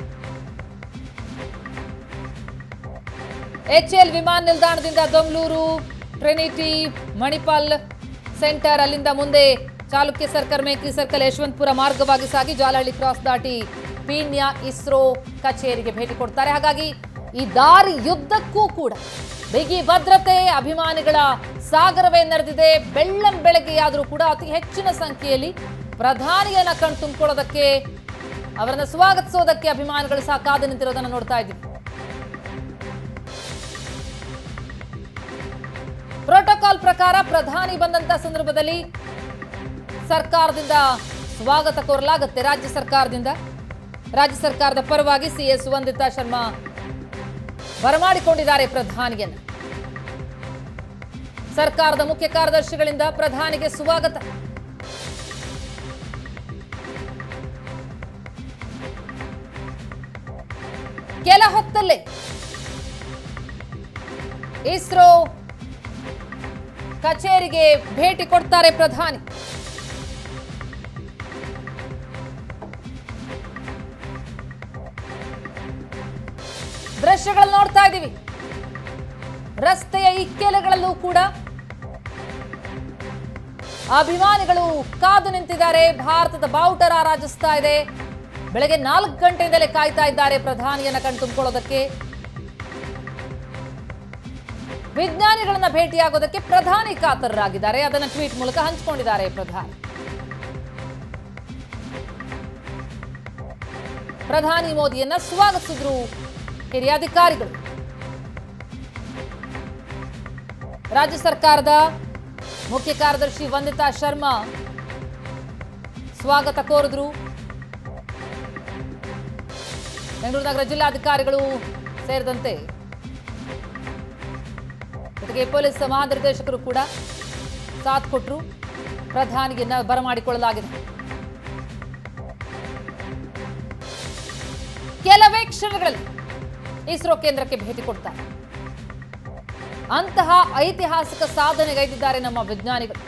ಎಚ್ ಎಲ್ ವಿಮಾನ ನಿಲ್ದಾಣದಿಂದ ದೊಂಗಳೂರು ಟ್ರಿನಿಟಿ ಮಣಿಪಾಲ್ ಸೆಂಟರ್ ಅಲ್ಲಿಂದ ಮುಂದೆ ಚಾಲುಕ್ಯ ಸರ್ಕಲ್ ಮೇಕ್ರಿ ಸರ್ಕಲ್ ಯಶವಂತಪುರ ಮಾರ್ಗವಾಗಿ ಸಾಗಿ ಜಾಲಹಳ್ಳಿ ಕ್ರಾಸ್ ದಾಟಿ ಪೀಣ್ಯ ಇಸ್ರೋ ಕಚೇರಿಗೆ ಭೇಟಿ ಕೊಡ್ತಾರೆ ಹಾಗಾಗಿ ಈ ದಾರಿ ಯುದ್ಧಕ್ಕೂ ಕೂಡ ಬಿಗಿ ಭದ್ರತೆ ಅಭಿಮಾನಿಗಳ ಸಾಗರವೇ ನೆರೆದಿದೆ ಬೆಳ್ಳಂ ಬೆಳಗ್ಗೆಯಾದರೂ ಕೂಡ ಅತಿ ಹೆಚ್ಚಿನ ಸಂಖ್ಯೆಯಲ್ಲಿ ಪ್ರಧಾನಿಯನ್ನ ಕಣ್ ತುಂಬಿಕೊಳ್ಳೋದಕ್ಕೆ ಅವರನ್ನ ಸ್ವಾಗತಿಸೋದಕ್ಕೆ ಅಭಿಮಾನಿಗಳು ಸಹ ಕಾದು ನಿಂತಿರೋದನ್ನ ನೋಡ್ತಾ ಇದ್ದೀವಿ ಪ್ರೋಟೋಕಾಲ್ ಪ್ರಕಾರ ಪ್ರಧಾನಿ ಬಂದಂತ ಸಂದರ್ಭದಲ್ಲಿ ಸರ್ಕಾರದಿಂದ ಸ್ವಾಗತ ಕೋರಲಾಗುತ್ತೆ ರಾಜ್ಯ ಸರ್ಕಾರದಿಂದ ರಾಜ್ಯ ಸರ್ಕಾರದ ಪರವಾಗಿ ಸಿಎಸ್ ವಂದಿತಾ ಶರ್ಮಾ ಬರಮಾಡಿಕೊಂಡಿದ್ದಾರೆ ಪ್ರಧಾನಿಯನ್ನು ಸರ್ಕಾರದ ಮುಖ್ಯ ಕಾರ್ಯದರ್ಶಿಗಳಿಂದ ಪ್ರಧಾನಿಗೆ ಸ್ವಾಗತ ಕೆಲ ಹೊತ್ತಲ್ಲೇ ಇಸ್ರೋ ಕಚೇರಿಗೆ ಭೇಟಿ ಕೊಡ್ತಾರೆ ಪ್ರಧಾನಿ ದೃಶ್ಯಗಳು ನೋಡ್ತಾ ಇದ್ದೀವಿ ರಸ್ತೆಯ ಇಕ್ಕೆಲೆಗಳಲ್ಲೂ ಕೂಡ ಅಭಿಮಾನಿಗಳು ಕಾದು ನಿಂತಿದ್ದಾರೆ ಭಾರತದ ಬಾವುಟ ರಾರಾಜಿಸ್ತಾ ಇದೆ ಬೆಳಗ್ಗೆ ನಾಲ್ಕು ಗಂಟೆಯಿಂದಲೇ ಕಾಯ್ತಾ ಇದ್ದಾರೆ ಪ್ರಧಾನಿಯನ್ನ ಕಣ್ತುಂಬಿಕೊಳ್ಳೋದಕ್ಕೆ ವಿಜ್ಞಾನಿಗಳನ್ನ ಭೇಟಿಯಾಗೋದಕ್ಕೆ ಪ್ರಧಾನಿ ಕಾತರರಾಗಿದ್ದಾರೆ ಅದನ್ನ ಟ್ವೀಟ್ ಮೂಲಕ ಹಂಚಿಕೊಂಡಿದ್ದಾರೆ ಪ್ರಧಾನಿ ಪ್ರಧಾನಿ ಮೋದಿಯನ್ನ ಸ್ವಾಗತಿಸಿದ್ರು ಹಿರಿಯ ಅಧಿಕಾರಿಗಳು ರಾಜ್ಯ ಸರ್ಕಾರದ ಮುಖ್ಯ ಕಾರ್ಯದರ್ಶಿ ವಂದಿತಾ ಶರ್ಮಾ ಸ್ವಾಗತ ಕೋರಿದ್ರು ಬೆಂಗಳೂರು ನಗರ ಜಿಲ್ಲಾಧಿಕಾರಿಗಳು ಸೇರಿದಂತೆ ಜೊತೆಗೆ ಪೊಲೀಸ್ ಮಹಾನಿರ್ದೇಶಕರು ಕೂಡ ಸಾಥ್ ಕೊಟ್ಟರು ಪ್ರಧಾನಿಯನ್ನ ಬರಮಾಡಿಕೊಳ್ಳಲಾಗಿದೆ ಕೆಲವೇ ಕ್ಷಣಗಳಲ್ಲಿ ಇಸ್ರೋ ಕೇಂದ್ರಕ್ಕೆ ಭೇಟಿ ಕೊಡ್ತಾರೆ ಅಂತಹ ಐತಿಹಾಸಿಕ ಸಾಧನೆಗೈದಿದ್ದಾರೆ ನಮ್ಮ ವಿಜ್ಞಾನಿಗಳು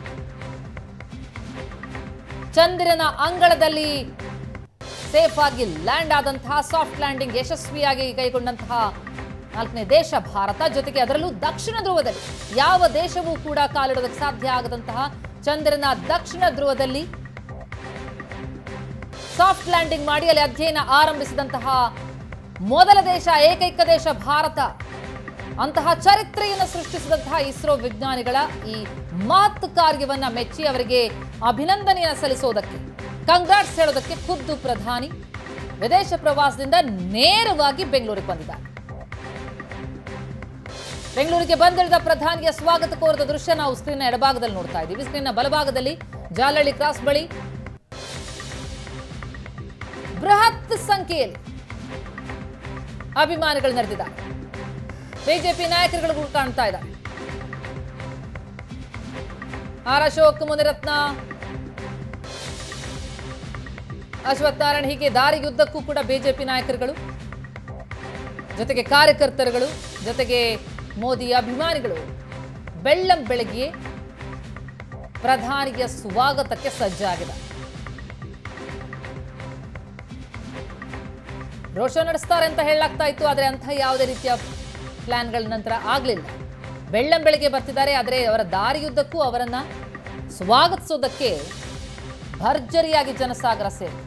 ಚಂದ್ರನ ಅಂಗಳದಲ್ಲಿ ಸೇಫ್ ಆಗಿ ಲ್ಯಾಂಡ್ ಆದಂತಹ ಸಾಫ್ಟ್ ಲ್ಯಾಂಡಿಂಗ್ ಯಶಸ್ವಿಯಾಗಿ ಕೈಗೊಂಡಂತಹ ನಾಲ್ಕನೇ ದೇಶ ಭಾರತ ಜೊತೆಗೆ ಅದರಲ್ಲೂ ದಕ್ಷಿಣ ಧ್ರುವದಲ್ಲಿ ಯಾವ ದೇಶವೂ ಕೂಡ ಕಾಲಿಡೋದಕ್ಕೆ ಸಾಧ್ಯ ಆಗದಂತಹ ಚಂದ್ರನ ದಕ್ಷಿಣ ಧ್ರುವದಲ್ಲಿ ಸಾಫ್ಟ್ ಲ್ಯಾಂಡಿಂಗ್ ಮಾಡಿ ಅಲ್ಲಿ ಅಧ್ಯಯನ ಆರಂಭಿಸಿದಂತಹ ಮೊದಲ ದೇಶ ಏಕೈಕ ದೇಶ ಭಾರತ ಅಂತಹ ಚರಿತ್ರೆಯನ್ನು ಸೃಷ್ಟಿಸಿದಂತಹ ಇಸ್ರೋ ವಿಜ್ಞಾನಿಗಳ ಈ ಮಹತ್ ಕಾರ್ಯವನ್ನ ಮೆಚ್ಚಿ ಅವರಿಗೆ ಅಭಿನಂದನೆಯನ್ನು ಸಲ್ಲಿಸೋದಕ್ಕೆ ಕಂಗ್ರಾಟ್ಸ್ ಹೇಳೋದಕ್ಕೆ ಖುದ್ದು ಪ್ರಧಾನಿ ವಿದೇಶ ಪ್ರವಾಸದಿಂದ ನೇರವಾಗಿ ಬೆಂಗಳೂರಿಗೆ ಬಂದಿದ್ದಾರೆ ಬೆಂಗಳೂರಿಗೆ ಬಂದಿಳಿದ ಪ್ರಧಾನಿಯ ಸ್ವಾಗತ ಕೋರಿದ ದೃಶ್ಯ ನಾವು ಸ್ಕ್ರೀನ್ ಎಡಭಾಗದಲ್ಲಿ ನೋಡ್ತಾ ಇದ್ದೀವಿ ಸ್ಕ್ರೀನ್ನ ಬಲಭಾಗದಲ್ಲಿ ಜಾಲಹಳ್ಳಿ ಕ್ರಾಸ್ ಬಳಿ ಬೃಹತ್ ಸಂಖ್ಯೆಯಲ್ಲಿ ಅಭಿಮಾನಿಗಳು ನೆರೆದಿದ್ದಾರೆ ಬಿಜೆಪಿ ನಾಯಕರುಗಳು ಕೂಡ ಕಾಣ್ತಾ ಇದ್ದಾರೆ ಆರ್ ಅಶೋಕ್ ಮುನಿರತ್ನ ಅಶ್ವತ್ಥನಾರಾಯಣ ಹೀಗೆ ದಾರಿಯುದ್ದಕ್ಕೂ ಕೂಡ ಬಿಜೆಪಿ ನಾಯಕರುಗಳು ಜೊತೆಗೆ ಕಾರ್ಯಕರ್ತರುಗಳು ಜೊತೆಗೆ ಮೋದಿ ಅಭಿಮಾನಿಗಳು ಬೆಳ್ಳಂ ಬೆಳಗ್ಗೆ ಪ್ರಧಾನಿಯ ಸ್ವಾಗತಕ್ಕೆ ಸಜ್ಜಾಗಿದೆ ರೋಡ್ ಶೋ ನಡೆಸ್ತಾರೆ ಅಂತ ಹೇಳಲಾಗ್ತಾ ಇತ್ತು ಆದರೆ ಅಂಥ ಯಾವುದೇ ರೀತಿಯ ಪ್ಲಾನ್ಗಳ ನಂತರ ಆಗಲಿಲ್ಲ ಬೆಳ್ಳಂ ಬೆಳಗ್ಗೆ ಬರ್ತಿದ್ದಾರೆ ಆದರೆ ಅವರ ದಾರಿಯುದ್ದಕ್ಕೂ ಅವರನ್ನ ಸ್ವಾಗತಿಸೋದಕ್ಕೆ ಭರ್ಜರಿಯಾಗಿ ಜನಸಾಗರ ಸೇರಿ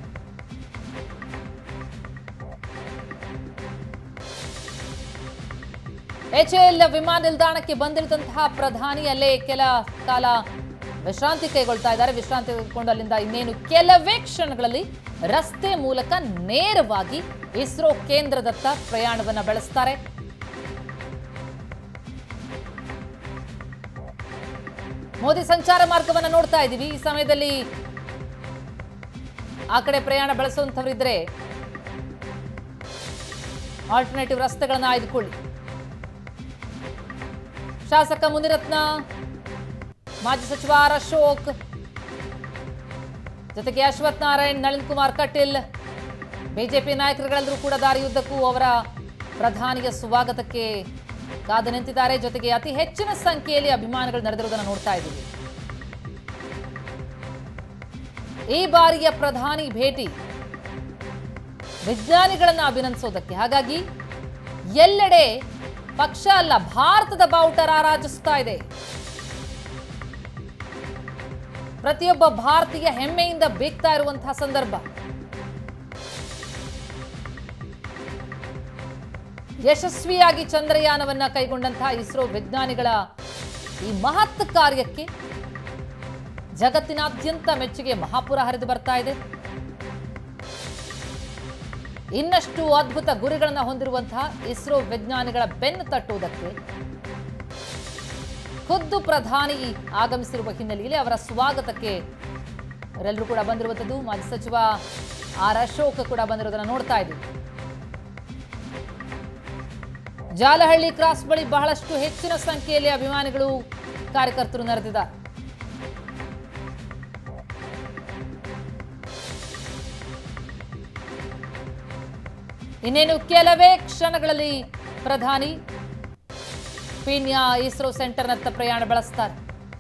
ಎಚ್ಎಎಲ್ ವಿಮಾನ ನಿಲ್ದಾಣಕ್ಕೆ ಬಂದಿಳಿದಂತಹ ಪ್ರಧಾನಿ ಅಲ್ಲೇ ಕೆಲ ಕಾಲ ವಿಶ್ರಾಂತಿ ಕೈಗೊಳ್ತಾ ಇದ್ದಾರೆ ವಿಶ್ರಾಂತಿ ತೆಗೆದುಕೊಂಡು ಅಲ್ಲಿಂದ ಇನ್ನೇನು ಕೆಲವೇ ಕ್ಷಣಗಳಲ್ಲಿ ರಸ್ತೆ ಮೂಲಕ ನೇರವಾಗಿ ಇಸ್ರೋ ಕೇಂದ್ರದತ್ತ ಪ್ರಯಾಣವನ್ನ ಬೆಳೆಸ್ತಾರೆ ಮೋದಿ ಸಂಚಾರ ಮಾರ್ಗವನ್ನ ನೋಡ್ತಾ ಇದ್ದೀವಿ ಈ ಸಮಯದಲ್ಲಿ ಆ ಕಡೆ ಪ್ರಯಾಣ ಬೆಳೆಸುವಂಥವರಿದ್ರೆ ಆಲ್ಟರ್ನೇಟಿವ್ ರಸ್ತೆಗಳನ್ನ ಆಯ್ದುಕೊಳ್ಳಿ ಶಾಸಕ ಮುನಿರತ್ನ ಮಾಜಿ ಸಚಿವ ಆರ್ ಅಶೋಕ್ ಜೊತೆಗೆ ಅಶ್ವಥ್ ನಾರಾಯಣ್ ನಳಿನ್ ಕುಮಾರ್ ಕಟೀಲ್ ಬಿಜೆಪಿ ನಾಯಕರುಗಳೆಲ್ಲರೂ ಕೂಡ ದಾರಿಯುದ್ದಕ್ಕೂ ಅವರ ಪ್ರಧಾನಿಯ ಸ್ವಾಗತಕ್ಕೆ ಕಾದು ನಿಂತಿದ್ದಾರೆ ಜೊತೆಗೆ ಅತಿ ಹೆಚ್ಚಿನ ಸಂಖ್ಯೆಯಲ್ಲಿ ಅಭಿಮಾನಿಗಳು ನಡೆದಿರುವುದನ್ನು ನೋಡ್ತಾ ಇದ್ದೀವಿ ಈ ಬಾರಿಯ ಪ್ರಧಾನಿ ಭೇಟಿ ವಿಜ್ಞಾನಿಗಳನ್ನ ಅಭಿನಂದಿಸೋದಕ್ಕೆ ಹಾಗಾಗಿ ಎಲ್ಲೆಡೆ ಪಕ್ಷ ಅಲ್ಲ ಭಾರತದ ಬಾವುಟ ರಾರಾಜಿಸ್ತಾ ಇದೆ ಪ್ರತಿಯೊಬ್ಬ ಭಾರತೀಯ ಹೆಮ್ಮೆಯಿಂದ ಬೀಗ್ತಾ ಇರುವಂತಹ ಸಂದರ್ಭ ಯಶಸ್ವಿಯಾಗಿ ಚಂದ್ರಯಾನವನ್ನ ಕೈಗೊಂಡಂತಹ ಇಸ್ರೋ ವಿಜ್ಞಾನಿಗಳ ಈ ಮಹತ್ ಕಾರ್ಯಕ್ಕೆ ಜಗತ್ತಿನಾದ್ಯಂತ ಮೆಚ್ಚುಗೆ ಮಹಾಪುರ ಹರಿದು ಬರ್ತಾ ಇದೆ ಇನ್ನಷ್ಟು ಅದ್ಭುತ ಗುರಿಗಳನ್ನು ಹೊಂದಿರುವಂತಹ ಇಸ್ರೋ ವಿಜ್ಞಾನಿಗಳ ಬೆನ್ನು ತಟ್ಟುವುದಕ್ಕೆ ಖುದ್ದು ಪ್ರಧಾನಿ ಆಗಮಿಸಿರುವ ಹಿನ್ನೆಲೆಯಲ್ಲಿ ಅವರ ಸ್ವಾಗತಕ್ಕೆ ಅವರೆಲ್ಲರೂ ಕೂಡ ಬಂದಿರುವಂಥದ್ದು ಮಾಜಿ ಸಚಿವ ಆರ್ ಅಶೋಕ್ ಕೂಡ ಬಂದಿರೋದನ್ನ ನೋಡ್ತಾ ಇದ್ದೀವಿ ಜಾಲಹಳ್ಳಿ ಕ್ರಾಸ್ ಬಳಿ ಬಹಳಷ್ಟು ಹೆಚ್ಚಿನ ಸಂಖ್ಯೆಯಲ್ಲಿ ಅಭಿಮಾನಿಗಳು ಕಾರ್ಯಕರ್ತರು ನೆರೆದಿದ್ದಾರೆ ಇನ್ನೇನು ಕೆಲವೇ ಕ್ಷಣಗಳಲ್ಲಿ ಪ್ರಧಾನಿ ಪೀಣ್ಯ ಇಸ್ರೋ ಸೆಂಟರ್ನತ್ತ ಪ್ರಯಾಣ ಬೆಳೆಸ್ತಾರೆ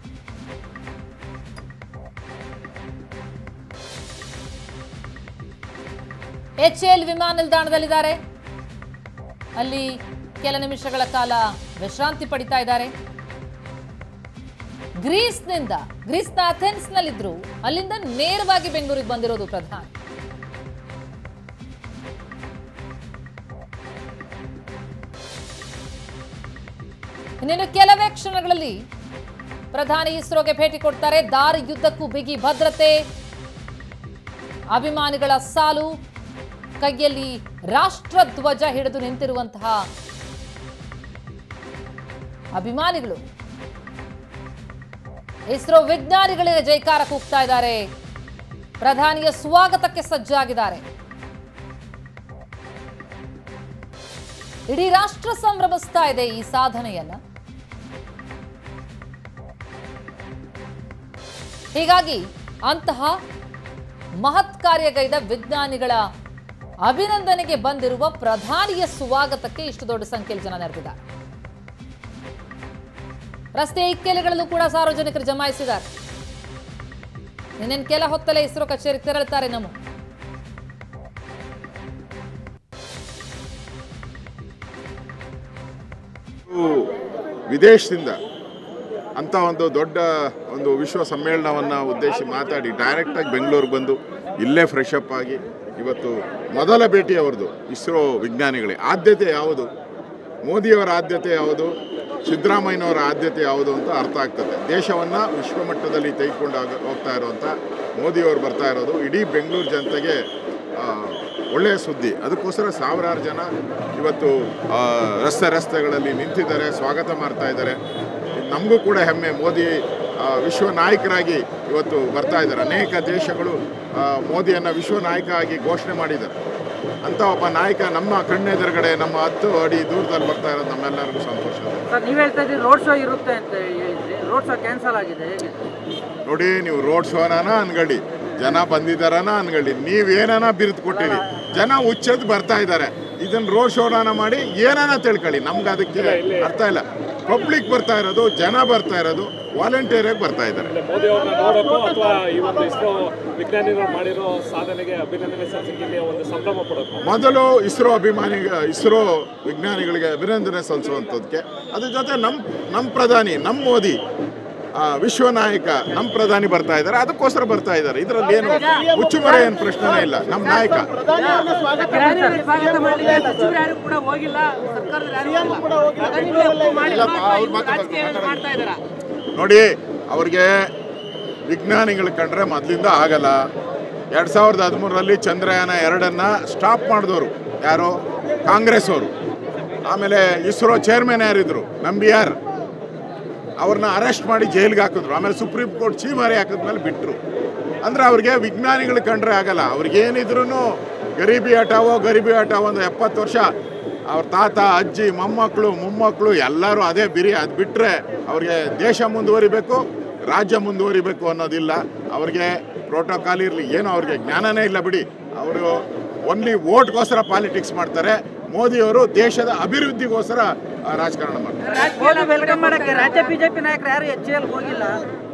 ಎಚ್ಎಲ್ ವಿಮಾನ ನಿಲ್ದಾಣದಲ್ಲಿದ್ದಾರೆ ಅಲ್ಲಿ ಕೆಲ ನಿಮಿಷಗಳ ಕಾಲ ವಿಶ್ರಾಂತಿ ಪಡಿತಾ ಇದ್ದಾರೆ ಗ್ರೀಸ್ನಿಂದ ಗ್ರೀಸ್ನ ಅಥೆನ್ಸ್ನಲ್ಲಿದ್ರು ಅಲ್ಲಿಂದ ನೇರವಾಗಿ ಬೆಂಗಳೂರಿಗೆ ಬಂದಿರೋದು ಪ್ರಧಾನಿ ಇನ್ನೇನು ಕೆಲವೇ ಕ್ಷಣಗಳಲ್ಲಿ ಪ್ರಧಾನಿ ಇಸ್ರೋಗೆ ಭೇಟಿ ಕೊಡ್ತಾರೆ ದಾರಿ ಯುದ್ಧಕ್ಕೂ ಬಿಗಿ ಭದ್ರತೆ ಅಭಿಮಾನಿಗಳ ಸಾಲು ಕೈಯಲ್ಲಿ ರಾಷ್ಟ್ರಧ್ವಜ ಹಿಡಿದು ನಿಂತಿರುವಂತಹ ಅಭಿಮಾನಿಗಳು ಇಸ್ರೋ ವಿಜ್ಞಾನಿಗಳಿಗೆ ಜೈಕಾರ ಕೂಗ್ತಾ ಇದ್ದಾರೆ ಪ್ರಧಾನಿಯ ಸ್ವಾಗತಕ್ಕೆ ಸಜ್ಜಾಗಿದ್ದಾರೆ ಇಡೀ ರಾಷ್ಟ್ರ ಸಂಭ್ರಮಿಸ್ತಾ ಇದೆ ಈ ಸಾಧನೆಯನ್ನ ಹೀಗಾಗಿ ಅಂತಹ ಮಹತ್ ಕಾರ್ಯಗೈದ ವಿಜ್ಞಾನಿಗಳ ಅಭಿನಂದನೆಗೆ ಬಂದಿರುವ ಪ್ರಧಾನಿಯ ಸ್ವಾಗತಕ್ಕೆ ಇಷ್ಟು ದೊಡ್ಡ ಸಂಖ್ಯೆಯಲ್ಲಿ ಜನ ನೆರೆದಿದ್ದಾರೆ ರಸ್ತೆ ಇಕ್ಕೆಲೆಗಳಲ್ಲೂ ಕೂಡ ಸಾರ್ವಜನಿಕರು ಜಮಾಯಿಸಿದ್ದಾರೆ ಇನ್ನೇನು ಕೆಲ ಹೊತ್ತಲ್ಲೇ ಇಸ್ರೋ ಕಚೇರಿಗೆ ತೆರಳುತ್ತಾರೆ ನಮ್ಮ ಇವು ವಿದೇಶದಿಂದ ಅಂತ ಒಂದು ದೊಡ್ಡ ಒಂದು ವಿಶ್ವ ಸಮ್ಮೇಳನವನ್ನು ಉದ್ದೇಶಿಸಿ ಮಾತಾಡಿ ಡೈರೆಕ್ಟಾಗಿ ಬೆಂಗಳೂರಿಗೆ ಬಂದು ಇಲ್ಲೇ ಫ್ರೆಶ್ ಅಪ್ ಆಗಿ ಇವತ್ತು ಮೊದಲ ಭೇಟಿ ಅವ್ರದ್ದು ಇಸ್ರೋ ವಿಜ್ಞಾನಿಗಳಿಗೆ ಆದ್ಯತೆ ಯಾವುದು ಮೋದಿಯವರ ಆದ್ಯತೆ ಯಾವುದು ಸಿದ್ದರಾಮಯ್ಯನವರ ಆದ್ಯತೆ ಯಾವುದು ಅಂತ ಅರ್ಥ ಆಗ್ತದೆ ದೇಶವನ್ನು ವಿಶ್ವಮಟ್ಟದಲ್ಲಿ ತೆಗೆದುಕೊಂಡು ಹೋಗ್ತಾ ಇರುವಂಥ ಮೋದಿಯವರು ಬರ್ತಾ ಇರೋದು ಇಡೀ ಬೆಂಗಳೂರು ಜನತೆಗೆ ಆ, ಒಳ್ಳೆಯ ಸುದ್ದಿ ಅದಕ್ಕೋಸ್ಕರ ಸಾವಿರಾರು ಜನ ಇವತ್ತು ಆ, ರಸ್ತೆ ರಸ್ತೆಗಳಲ್ಲಿ ನಿಂತಿದ್ದಾರೆ ಸ್ವಾಗತ ಮಾಡ್ತಾ ಇದ್ದಾರೆ ನಮಗೂ ಕೂಡ ಹೆಮ್ಮೆ ಮೋದಿ ಆ, ವಿಶ್ವ ನಾಯಕರಾಗಿ ಇವತ್ತು ಬರ್ತಾ ಇದ್ದಾರೆ ಅನೇಕ ದೇಶಗಳು ಆ, ಮೋದಿಯನ್ನು ವಿಶ್ವ ನಾಯಕ ಆಗಿ ಘೋಷಣೆ ಮಾಡಿದ್ದಾರೆ ಅಂತ ಒಬ್ಬ ನಾಯಕ ನಮ್ಮ ಕಣ್ಣೆದುರುಗಡೆ ನಮ್ಮ ಹತ್ತು ಅಡಿ ದೂರದಲ್ಲಿ ಬರ್ತಾ ಇರೋದು ನಮ್ಮೆಲ್ಲರಿಗೂ ಸಂತೋಷ ಸರ್ ನೀವು ಹೇಳ್ತಾ ಇದ್ದೀರಿ ರೋಡ್ ಶೋ ಇರುತ್ತೆ ಅಂತ ಹೇಳಿದ್ರಿ ರೋಡ್ ಶೋ ಕ್ಯಾನ್ಸಲ್ ಆಗಿದೆ ಹೇಗೆ ನೋಡಿ ನೀವು ರೋಡ್ ಶೋನಾನ ಅನ್ಗಳಿ ಜನ ಬಂದಿದ್ದಾರನ ಅನ್ಗಳಿ ನೀವೇನಾನ ಬಿರುದು ಕೊಟ್ಟಿರಿ ಜನ ಹುಚ್ಚದ್ ಬರ್ತಾ ಇದ್ದಾರೆ ಇದನ್ನ ರೋಡ್ ಶೋನಾನ ಮಾಡಿ ಏನಾನ ತಿಳ್ಕೊಳ್ಳಿ ನಮ್ಗೆ ಅದಕ್ಕೆ ಅರ್ಥ ಇಲ್ಲ ಪಬ್ಲಿಕ್ ಬರ್ತಾ ಇರೋದು ಜನ ಬರ್ತಾ ಇರೋದು ವಾಲಂಟಿಯರ್ ಆಗಿ ಬರ್ತಾ ಇದ್ದಾರೆ ಅಂದ್ರೆ ಮೋದಿ ಅವ್ರನ್ನ ನೋಡೋಕ್ಕೋ ಅಥವಾ ಈ ಒಂದು ಇಸ್ರೋ ವಿಜ್ಞಾನಿಗಳು ಮಾಡಿರೋ ಸಾಧನೆಗೆ ಅಭಿನಂದನೆ ಸಲ್ಲಿಸಕ್ಕೆ ಇಲ್ಲಿ ಒಂದು ಸಂಭ್ರಮ ಪಡೋಕ್ಕೋ ಮೊದಲು ಇಸ್ರೋ ಅಭಿಮಾನಿ ಇಸ್ರೋ ವಿಜ್ಞಾನಿಗಳಿಗೆ ಅಭಿನಂದನೆ ಸಲ್ಲಿಸುವಂಥದ್ದಕ್ಕೆ ಅದ್ರ ಜೊತೆ ನಮ್ಮ ನಮ್ಮ ಪ್ರಧಾನಿ ನಮ್ಮ ಮೋದಿ ಆ, ವಿಶ್ವ ನಾಯಕ ನಮ್ಮ ಪ್ರಧಾನಿ ಬರ್ತಾ ಇದ್ದಾರೆ ಅದಕ್ಕೋಸ್ಕರ ಬರ್ತಾ ಇದ್ದಾರೆ ಇದರಲ್ಲಿ ಏನು ಮುಚ್ಚುಮರೆ ಏನು ಪ್ರಶ್ನೆನೇ ಇಲ್ಲ ನಮ್ಮ ನಾಯಕ ಸ್ವಾಗತ ಮಾಡಲಿಕ್ಕೆ ಸಚಿವರು ಯಾರು ಕೂಡ ಹೋಗಿಲ್ಲ ಸರ್ಕಾರದ ಯಾರು ಕೂಡ ಹೋಗಿಲ್ಲ ಮಾಡ್ತಾ ಇದ್ದಾರಾ ನೋಡಿ ಅವ್ರಿಗೆ ವಿಜ್ಞಾನಿಗಳು ಕಂಡ್ರೆ ಮೊದಲಿಂದ ಆಗಲ್ಲ ಎರಡು ಸಾವಿರದ ಹದಿಮೂರರಲ್ಲಿ ಚಂದ್ರಯಾನ ಎರಡನ್ನ ಸ್ಟಾಪ್ ಮಾಡಿದವರು ಯಾರು ಕಾಂಗ್ರೆಸ್ ಅವರು ಆಮೇಲೆ ಇಸ್ರೋ ಚೇರ್ಮನ್ ಯಾರಿದ್ರು ನಂಬಿಯಾರ್ ಅವ್ರನ್ನ ಅರೆಸ್ಟ್ ಮಾಡಿ ಜೈಲಿಗೆ ಹಾಕಿದ್ರು ಆಮೇಲೆ ಸುಪ್ರೀಂ ಕೋರ್ಟ್ ಚೀಮಾರಿ ಹಾಕಿದ್ಮೇಲೆ ಬಿಟ್ಟರು ಅಂದ್ರೆ ಅವ್ರಿಗೆ ವಿಜ್ಞಾನಿಗಳು ಕಂಡ್ರೆ ಆಗಲ್ಲ ಅವ್ರಿಗೇನಿದ್ರು ಗರೀಬಿ ಹಠಾವೋ ಗರೀಬಿ ಹಠಾವೋ ಅಂದ್ರೆ ಎಪ್ಪತ್ತು ವರ್ಷ ಅವ್ರ ತಾತ ಅಜ್ಜಿ ಮೊಮ್ಮಕ್ಕಳು ಮೊಮ್ಮಕ್ಕಳು ಎಲ್ಲರೂ ಅದೇ ಬಿರಿ ಅದು ಬಿಟ್ಟರೆ ಅವ್ರಿಗೆ ದೇಶ ಮುಂದುವರಿಬೇಕು ರಾಜ್ಯ ಮುಂದುವರಿಬೇಕು ಅನ್ನೋದಿಲ್ಲ ಅವ್ರಿಗೆ ಪ್ರೋಟೋಕಾಲ್ ಇರಲಿ ಏನೋ ಅವ್ರಿಗೆ ಜ್ಞಾನನೇ ಇಲ್ಲ ಬಿಡಿ ಅವರು ಓನ್ಲಿ ಓಟ್ಗೋಸ್ಕರ ಪಾಲಿಟಿಕ್ಸ್ ಮಾಡ್ತಾರೆ ಮೋದಿಯವರು ದೇಶದ ಅಭಿವೃದ್ಧಿಗೋಸ್ಕರ ಆ, ರಾಜಕಾರಣ ಮಾಡ್ತಾರೆ ಮೋದಿ ವೆಲ್ಕಮ್ ಮಾಡಕ್ಕೆ ರಾಜ್ಯ ಬಿಜೆಪಿ ನಾಯಕರು ಯಾರು ಎಚ್ ಎಲ್ ಹೋಗಿಲ್ಲ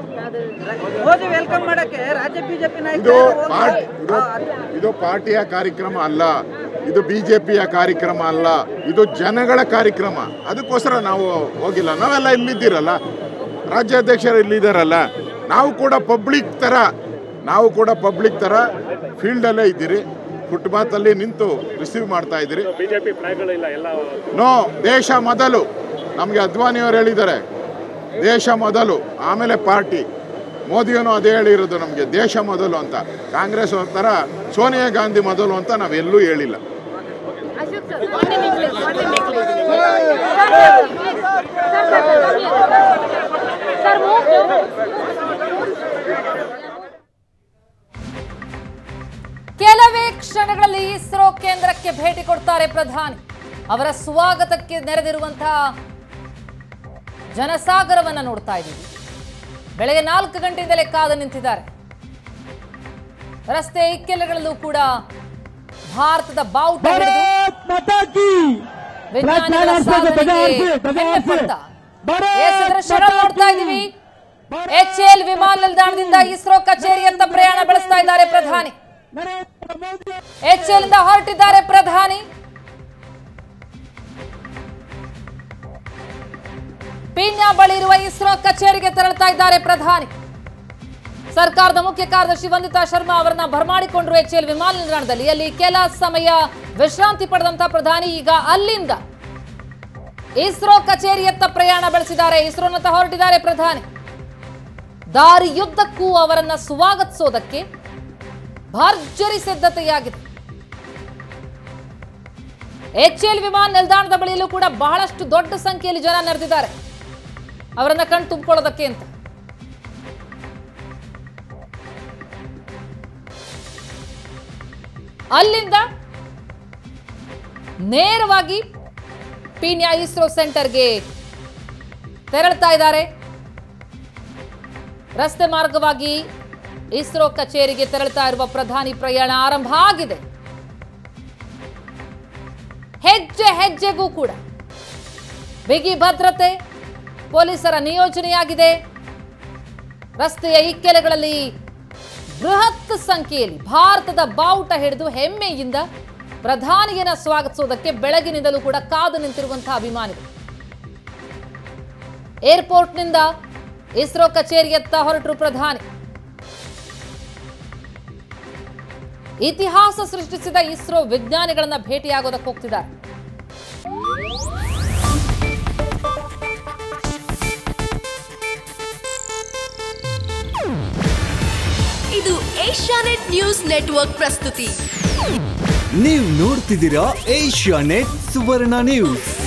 ಮೋದಿ ವೆಲ್ಕಮ್ ಮಾಡಕ್ಕೆ ರಾಜ್ಯ ಬಿಜೆಪಿ ಇದು ನಾಯಕರು ಪಾರ್ಟಿ ಇದು ಇದು ಪಾರ್ಟಿಯ ಕಾರ್ಯಕ್ರಮ ಅಲ್ಲ ಇದು ಬಿಜೆಪಿಯ ಕಾರ್ಯಕ್ರಮ ಅಲ್ಲ ಇದು ಜನಗಳ ಕಾರ್ಯಕ್ರಮ ಅದಕ್ಕೋಸ್ಕರ ನಾವು ಹೋಗಿಲ್ಲ ನಾವೆಲ್ಲ ಇಲ್ಲಿದ್ದೀರಲ್ಲ ರಾಜ್ಯಾಧ್ಯಕ್ಷರು ಇಲ್ಲಿದ್ದಾರಲ್ಲ ನಾವು ಕೂಡ ಪಬ್ಲಿಕ್ ಥರ ನಾವು ಕೂಡ ಪಬ್ಲಿಕ್ ಥರ ಫೀಲ್ಡಲ್ಲೇ ಇದ್ದೀರಿ ಫುಟ್ಪಾತಲ್ಲಿ ನಿಂತು ರಿಸೀವ್ ಮಾಡ್ತಾ ಇದ್ದೀರಿ ಬಿಜೆಪಿ ಫ್ಲಾಗ್ಗಳಿಲ್ಲ ಎಲ್ಲ ನೋ ದೇಶ ಮೊದಲು ನಮಗೆ ಅದ್ವಾನಿಯವರು ಹೇಳಿದ್ದಾರೆ ದೇಶ ಮೊದಲು ಆಮೇಲೆ ಪಾರ್ಟಿ ಮೋದಿಯನು ಅದೇ ಹೇಳಿರೋದು ನಮಗೆ ದೇಶ ಮೊದಲು ಅಂತ ಕಾಂಗ್ರೆಸ್ ಅವ್ರ ಥರ ಸೋನಿಯಾ ಗಾಂಧಿ ಮೊದಲು ಅಂತ ನಾವೆಲ್ಲೂ ಹೇಳಿಲ್ಲ Ashok sir one minute please, one minute please. Sir, sir, sir, come here. Sir, move. ಕೆಲವೇ ಕ್ಷಣಗಳಲ್ಲಿ ಇಸ್ರೋ ಕೇಂದ್ರಕ್ಕೆ ಭೇಟಿ ಕೊಡ್ತಾರೆ ಪ್ರಧಾನಿ ಅವರ ಸ್ವಾಗತಕ್ಕೆ ನೆರೆದಿರುವಂತಹ ಜನಸಾಗರವನ್ನ ನೋಡ್ತಾ ಇದ್ದೀವಿ ಬೆಳಗ್ಗೆ ನಾಲ್ಕು ಗಂಟೆಯಿಂದಲೇ ಕಾದು ನಿಂತಿದ್ದಾರೆ ರಸ್ತೆ ಇಕ್ಕೆಲೆಗಳಲ್ಲೂ ಕೂಡ ಭಾರತದ ಬಾವುಟ ಹಿಡಿದು ವಿಜ್ಞಾನಿಗಳ ಸಾಧನೆಗೆ ಹೆಮ್ಮೆ ಪಡ್ತಾ ಎಸ್ ದೃಶ್ಯಗಳು ನೋಡ್ತಾ ಇದ್ದೀವಿ ಎಚ್ ಎಲ್ ವಿಮಾನ ನಿಲ್ದಾಣದಿಂದ ಇಸ್ರೋ ಕಚೇರಿಯತ್ತ ಪ್ರಯಾಣ ಬೆಳೆಸ್ತಾ ಇದ್ದಾರೆ ಪ್ರಧಾನಿ ಎಚ್ ಎಲ್ ಇಂದ ಹೊರಟಿದ್ದಾರೆ ಪ್ರಧಾನಿ ಪೀಣ್ಯ ಬಳಿ ಇರುವ ಇಸ್ರೋ ಕಚೇರಿಗೆ ತೆರಳುತ್ತಾ ಇದ್ದಾರೆ ಪ್ರಧಾನಿ ಸರ್ಕಾರದ ಮುಖ್ಯ ಕಾರ್ಯದರ್ಶಿ ವಂದಿತಾ ಶರ್ಮಾ ಅವರನ್ನ ಬರಮಾಡಿಕೊಂಡ್ರು ಎಚ್ ಎಲ್ ವಿಮಾನ ನಿಲ್ದಾಣದಲ್ಲಿ ಅಲ್ಲಿ ಕೆಲ ಸಮಯ ವಿಶ್ರಾಂತಿ ಪಡೆದಂತ ಪ್ರಧಾನಿ ಈಗ ಅಲ್ಲಿಂದ ಇಸ್ರೋ ಕಚೇರಿಯತ್ತ ಪ್ರಯಾಣ ಬೆಳೆಸಿದ್ದಾರೆ ಇಸ್ರೋನತ್ತ ಹೊರಟಿದ್ದಾರೆ ಪ್ರಧಾನಿ ದಾರಿಯುದ್ದಕ್ಕೂ ಅವರನ್ನ ಸ್ವಾಗತಿಸೋದಕ್ಕೆ ಭರ್ಜರಿ ಸಿದ್ಧತೆಯಾಗಿದೆ ಎಚ್ ಎಲ್ ವಿಮಾನ ನಿಲ್ದಾಣದ ಬಳಿಯಲ್ಲೂ ಕೂಡ ಬಹಳಷ್ಟು ದೊಡ್ಡ ಸಂಖ್ಯೆಯಲ್ಲಿ ಜನ ನೆರೆದಿದ್ದಾರೆ ಅವರನ್ನ ಕಣ್ ತುಂಬಿಕೊಳ್ಳೋದಕ್ಕೆ ಅಂತ ಅಲ್ಲಿಂದ ನೇರವಾಗಿ ಪೀಣ್ಯ ಇಸ್ರೋ ಸೆಂಟರ್ಗೆ ತೆರಳ್ತಾ ಇದ್ದಾರೆ ರಸ್ತೆ ಮಾರ್ಗವಾಗಿ ಇಸ್ರೋ ಕಚೇರಿಗೆ ತೆರಳುತ್ತಾ ಇರುವ ಪ್ರಧಾನಿ ಪ್ರಯಾಣ ಆರಂಭ ಆಗಿದೆ ಹೆಜ್ಜೆ ಹೆಜ್ಜೆಗೂ ಕೂಡ ಬಿಗಿ ಭದ್ರತೆ ಪೊಲೀಸರ ನಿಯೋಜನೆಯಾಗಿದೆ ರಸ್ತೆಯ ಇಕ್ಕೆಲೆಗಳಲ್ಲಿ ಬೃಹತ್ ಸಂಖ್ಯೆಯಲ್ಲಿ ಭಾರತದ ಬಾವುಟ ಹಿಡಿದು ಹೆಮ್ಮೆಯಿಂದ ಪ್ರಧಾನಿಯನ್ನ ಸ್ವಾಗತಿಸುವುದಕ್ಕೆ ಬೆಳಗಿನಿಂದಲೂ ಕೂಡ ಕಾದು ನಿಂತಿರುವಂತಹ ಅಭಿಮಾನಿಗಳು ಏರ್ಪೋರ್ಟ್ನಿಂದ ಇಸ್ರೋ ಕಚೇರಿಯತ್ತ ಹೊರಟರು ಪ್ರಧಾನಿ ಇತಿಹಾಸ ಸೃಷ್ಟಿಸಿದ ಇಸ್ರೋ ವಿಜ್ಞಾನಿಗಳನ್ನ ಭೇಟಿಯಾಗೋದಕ್ಕೆ ಹೋಗ್ತಿದ್ದಾರೆ ಇದು ಏಷ್ಯಾನೆಟ್ ನ್ಯೂಸ್ ನೆಟ್ವರ್ಕ್ ಪ್ರಸ್ತುತಿ ನೀವು ನೋಡ್ತಿದ್ದೀರಾ ಏಷ್ಯಾ ನೆಟ್ ಸುವರ್ಣ ನ್ಯೂಸ್